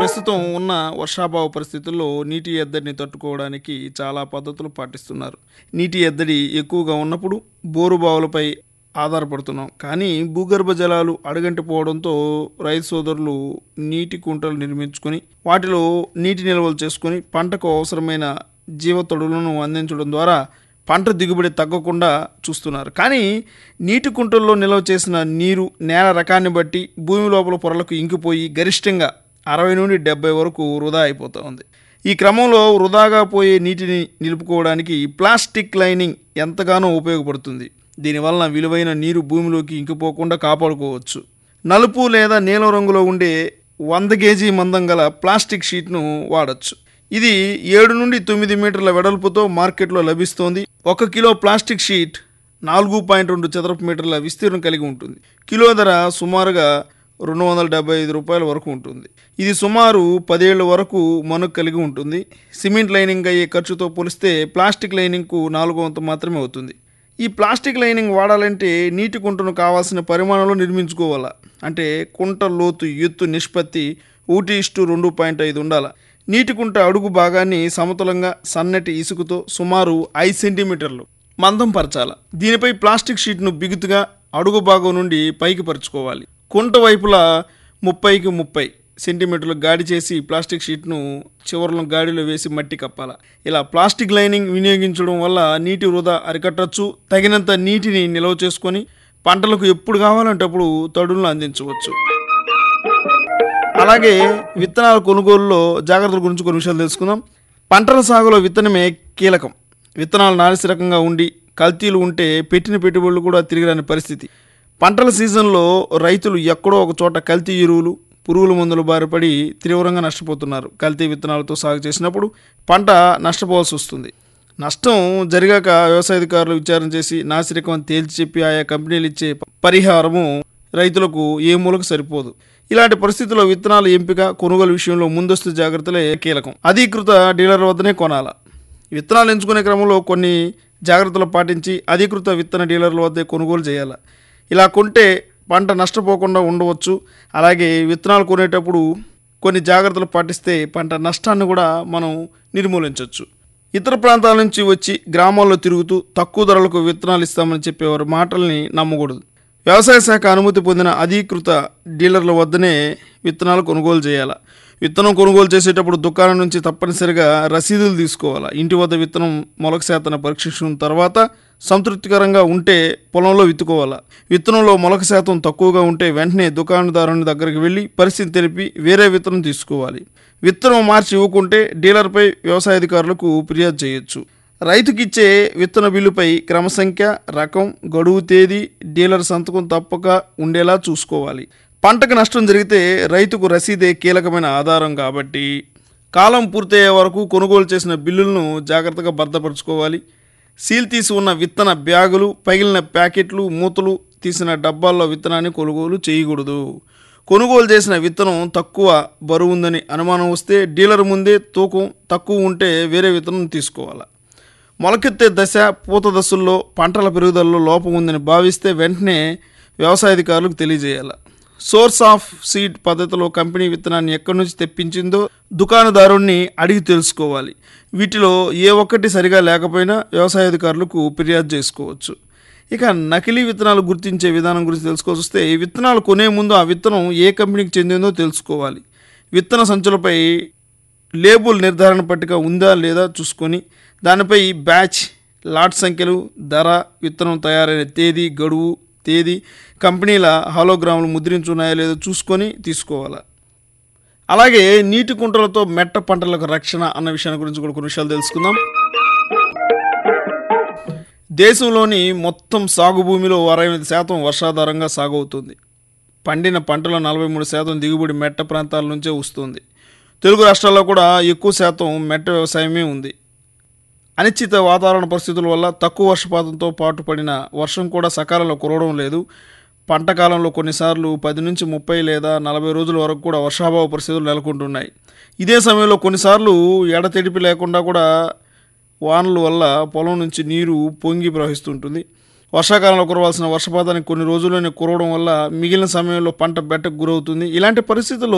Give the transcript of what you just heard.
ప్రస్తుతం ఉన్న వర్షాభావ పరిస్థితుల్లో నీటి ఎద్దడిని తట్టుకోవడానికి చాలా పద్ధతులు పాటిస్తున్నారు నీటి ఎద్దడి ఎక్కువగా ఉన్నప్పుడు బోరు బావులపై ఆధారపడుతున్నాం కానీ భూగర్భ జలాలు అడుగంటిపోవడంతో రైతు సోదరులు నీటి కుంటలు నిర్మించుకొని వాటిలో నీటి నిల్వలు చేసుకొని పంటకు అవసరమైన జీవతొడులను అందించడం ద్వారా పంట దిగుబడి తగ్గకుండా చూస్తున్నారు కానీ నీటి కుంటల్లో నిల్వ చేసిన నీరు నేల రకాన్ని బట్టి భూమి లోపల పొరలకు ఇంకిపోయి గరిష్టంగా అరవై నుండి డెబ్బై వరకు వృధా అయిపోతూ ఉంది ఈ క్రమంలో వృధాగా పోయే నీటిని నిలుపుకోవడానికి ప్లాస్టిక్ లైనింగ్ ఎంతగానో ఉపయోగపడుతుంది దీనివలన విలువైన నీరు భూమిలోకి ఇంకిపోకుండా కాపాడుకోవచ్చు నలుపు లేదా నీలం రంగులో ఉండే వంద కేజీ మందం గల ప్లాస్టిక్ షీట్ను వాడచ్చు ఇది ఏడు నుండి తొమ్మిది మీటర్ల వెడల్పుతో మార్కెట్లో లభిస్తోంది ఒక కిలో ప్లాస్టిక్ షీట్ నాలుగు పాయింట్ రెండు చదరపు మీటర్ల విస్తీర్ణం కలిగి ఉంటుంది కిలో ధర సుమారుగా రెండు వందల డెబ్బై ఐదు రూపాయల వరకు ఉంటుంది ఇది సుమారు పదేళ్ల వరకు మనుకు కలిగి ఉంటుంది సిమెంట్ లైనింగ్ అయ్యే ఖర్చుతో పోలిస్తే ప్లాస్టిక్ లైనింగ్కు నాలుగో వంతు మాత్రమే అవుతుంది ఈ ప్లాస్టిక్ లైనింగ్ వాడాలంటే నీటి కుంటను కావాల్సిన పరిమాణంలో నిర్మించుకోవాలా అంటే కుంట లోతు ఎత్తు నిష్పత్తి ఒకటి ఇష్టు రెండు పాయింట్ ఐదు ఉండాలి నీటి కుంట అడుగు భాగాన్ని సమతులంగా సన్నటి ఇసుకతో సుమారు ఐదు సెంటీమీటర్లు మందం పరచాల దీనిపై ప్లాస్టిక్ షీట్ను బిగుతుగా అడుగు భాగం నుండి పైకి పరుచుకోవాలి కుంట వైపులా ముప్పైకి ముప్పై సెంటీమీటర్లు గాడి చేసి ప్లాస్టిక్ షీట్ను చివరలో గాడిలో వేసి మట్టి కప్పాల ఇలా ప్లాస్టిక్ లైనింగ్ వినియోగించడం వల్ల నీటి వృధా అరికట్టచ్చు తగినంత నీటిని నిల్వ చేసుకొని పంటలకు ఎప్పుడు కావాలంటే అప్పుడు తడులను అందించవచ్చు అలాగే విత్తనాల కొనుగోలులో జాగ్రత్తల గురించి కొన్ని విషయాలు తెలుసుకుందాం పంటల సాగులో విత్తనమే కీలకం విత్తనాలు నాసిరకంగా ఉండి కల్తీలు ఉంటే పెట్టిన పెట్టుబడులు కూడా తిరిగి రాని పరిస్థితి పంటల సీజన్లో రైతులు ఎక్కడో ఒక చోట కల్తీ ఎరువులు పురుగుల మందులు బారిపడి తీవ్రంగా నష్టపోతున్నారు కల్తీ విత్తనాలతో సాగు చేసినప్పుడు పంట నష్టపోవాల్సి వస్తుంది నష్టం జరిగాక వ్యవసాయ అధికారులు విచారణ చేసి నాసిరకం అని తేల్చి చెప్పి ఆయా కంపెనీలు ఇచ్చే పరిహారము రైతులకు ఏ మూలకు సరిపోదు ఇలాంటి పరిస్థితుల్లో విత్తనాల ఎంపిక కొనుగోలు విషయంలో ముందస్తు జాగ్రత్తలే కీలకం అధీకృత డీలర్ వద్దనే కొనాల విత్తనాలు ఎంచుకునే క్రమంలో కొన్ని జాగ్రత్తలు పాటించి అధీకృత విత్తన డీలర్ల వద్దే కొనుగోలు చేయాలి ఇలా కొంటే పంట నష్టపోకుండా ఉండవచ్చు అలాగే విత్తనాలు కొనేటప్పుడు కొన్ని జాగ్రత్తలు పాటిస్తే పంట నష్టాన్ని కూడా మనం నిర్మూలించవచ్చు ఇతర ప్రాంతాల నుంచి వచ్చి గ్రామాల్లో తిరుగుతూ తక్కువ ధరలకు విత్తనాలు ఇస్తామని చెప్పేవారు మాటల్ని నమ్మకూడదు వ్యవసాయ శాఖ అనుమతి పొందిన అధీకృత డీలర్ల వద్దనే విత్తనాలు కొనుగోలు చేయాలి విత్తనం కొనుగోలు చేసేటప్పుడు దుకాణం నుంచి తప్పనిసరిగా రసీదులు తీసుకోవాలి ఇంటి వద్ద విత్తనం మొలక శాతాన్ని పరీక్షించిన తర్వాత సంతృప్తికరంగా ఉంటే పొలంలో విత్తుకోవాలి విత్తనంలో మొలక శాతం తక్కువగా ఉంటే వెంటనే దుకాణదారుని దగ్గరికి వెళ్ళి పరిస్థితి తెలిపి వేరే విత్తనం తీసుకోవాలి విత్తనం మార్చి ఇవ్వకుంటే డీలర్పై వ్యవసాయ అధికారులకు ఫిర్యాదు చేయొచ్చు రైతుకిచ్చే విత్తన బిల్లుపై క్రమసంఖ్య రకం గడువు తేదీ డీలర్ సంతకం తప్పక ఉండేలా చూసుకోవాలి పంటకు నష్టం జరిగితే రైతుకు రసీదే కీలకమైన ఆధారం కాబట్టి కాలం పూర్తయ్యే వరకు కొనుగోలు చేసిన బిల్లులను జాగ్రత్తగా భద్రపరచుకోవాలి సీల్ తీసి ఉన్న విత్తన బ్యాగులు పగిలిన ప్యాకెట్లు మూతలు తీసిన డబ్బాల్లో విత్తనాన్ని కొనుగోలు చేయకూడదు కొనుగోలు చేసిన విత్తనం తక్కువ బరువు ఉందని అనుమానం వస్తే డీలర్ ముందే తూకం తక్కువ ఉంటే వేరే విత్తనం తీసుకోవాలి మొలకెత్తే దశ పూత దశల్లో పంటల పెరుగుదలలో లోపం ఉందని భావిస్తే వెంటనే వ్యవసాయ అధికారులకు తెలియజేయాలి సోర్స్ ఆఫ్ సీడ్ పద్ధతిలో కంపెనీ విత్తనాన్ని ఎక్కడి నుంచి తెప్పించిందో దుకాణదారుణ్ణి అడిగి తెలుసుకోవాలి వీటిలో ఏ ఒక్కటి సరిగా లేకపోయినా వ్యవసాయ అధికారులకు ఫిర్యాదు చేసుకోవచ్చు ఇక నకిలీ విత్తనాలు గుర్తించే విధానం గురించి తెలుసుకోవాల్సి వస్తే ఈ విత్తనాలు కొనే ముందు ఆ విత్తనం ఏ కంపెనీకి చెందిందో తెలుసుకోవాలి విత్తన సంచులపై లేబుల్ నిర్ధారణ పట్టిక ఉందా లేదా చూసుకొని దానిపై బ్యాచ్ లాట్ సంఖ్యలు ధర విత్తనం తయారైన తేదీ గడువు తేదీ కంపెనీల హాలోగ్రాములు ముద్రించున్నాయో లేదో చూసుకొని తీసుకోవాలి అలాగే నీటి కుంటలతో మెట్ట పంటలకు రక్షణ అన్న విషయాన్ని గురించి కూడా కొన్ని విషయాలు తెలుసుకుందాం దేశంలోని మొత్తం సాగు భూమిలో అరవై ఎనిమిది శాతం వర్షాధారంగా సాగు అవుతుంది పండిన పంటల నలభై మూడు శాతం దిగుబడి మెట్ట ప్రాంతాల నుంచే వస్తుంది తెలుగు రాష్ట్రాల్లో కూడా ఎక్కువ శాతం మెట్ట వ్యవసాయమే ఉంది అనిశ్చిత వాతావరణ పరిస్థితుల వల్ల తక్కువ వర్షపాతంతో పాటు పడిన వర్షం కూడా సకాలంలో కురవడం లేదు పంట కాలంలో కొన్నిసార్లు పది నుంచి ముప్పై లేదా నలభై రోజుల వరకు కూడా వర్షాభావ పరిస్థితులు నెలకొంటున్నాయి ఇదే సమయంలో కొన్నిసార్లు ఎడతెడిపి లేకుండా కూడా వానల వల్ల పొలం నుంచి నీరు పొంగి ప్రవహిస్తుంటుంది వర్షాకాలంలో కురవాల్సిన వర్షపాతానికి కొన్ని రోజుల్లోనే కురవడం వల్ల మిగిలిన సమయంలో పంట బెట్టకు గురవుతుంది ఇలాంటి పరిస్థితుల్లో